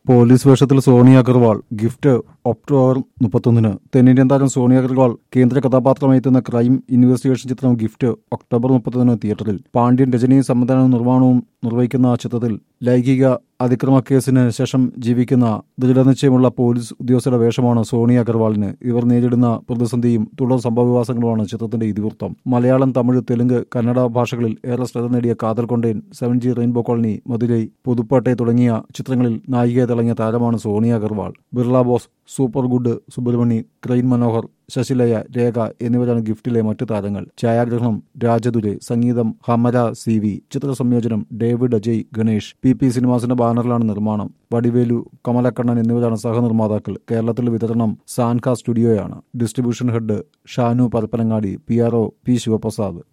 police വേഷത്തിൽ Sonia Agarwal gift October മുപ്പത്തൊന്നിന് തെന്നിന്ത്യൻ താരം സോണിയ അഗർവാൾ കേന്ദ്ര കഥാപാത്രമായി എത്തുന്ന ക്രൈം ഇൻവെസ്റ്റിഗേഷൻ ചിത്രം ഗിഫ്റ്റ് ഒക്ടോബർ മുപ്പത്തൊന്നിന് തിയേറ്ററിൽ പാണ്ഡ്യൻ രചനയും സംവിധാനവും നിർമ്മാണവും നിർവഹിക്കുന്ന ആ ചിത്രത്തിൽ ലൈംഗിക അതിക്രമ കേസിന് ശേഷം ജീവിക്കുന്ന ദൃഢനിശ്ചയമുള്ള പോലീസ് ഉദ്യോഗസ്ഥരുടെ വേഷമാണ് സോണിയ അഗർവാളിന് ഇവർ നേരിടുന്ന പ്രതിസന്ധിയും തുടർ സംഭവവികാസങ്ങളുമാണ് ചിത്രത്തിന്റെ ഇതിവൃത്തം മലയാളം തമിഴ് തെലുങ്ക് കന്നഡ ഭാഷകളിൽ ഏറെ ശ്രദ്ധ നേടിയ Kaadhal Kondein seven G rainbow colony Madurai Pudhupettai തുടങ്ങിയ ചിത്രങ്ങളിൽ നായികയെ തിളങ്ങിയ താരമാണ് Sonia Agarwal Birla Bose super good Subramani ക്രൈൻ മനോഹർ ശശിലയ രേഖ എന്നിവരാണ് ഗിഫ്റ്റിലെ മറ്റു താരങ്ങൾ ഛായാഗ്രഹണം രാജദുരെ സംഗീതം ഹമര സി വി ചിത്രസംയോജനം David Ajay Ganesh P P സിനിമാസിന്റെ ബാനറിലാണ് നിർമ്മാണം വടിവേലു കമലക്കണ്ണൻ എന്നിവരാണ് സഹനിർമ്മാതാക്കൾ കേരളത്തിൽ വിതരണം സാൻക സ്റ്റുഡിയോയാണ് distribution head Shanu Parappanangadi P R O P Sivaprasad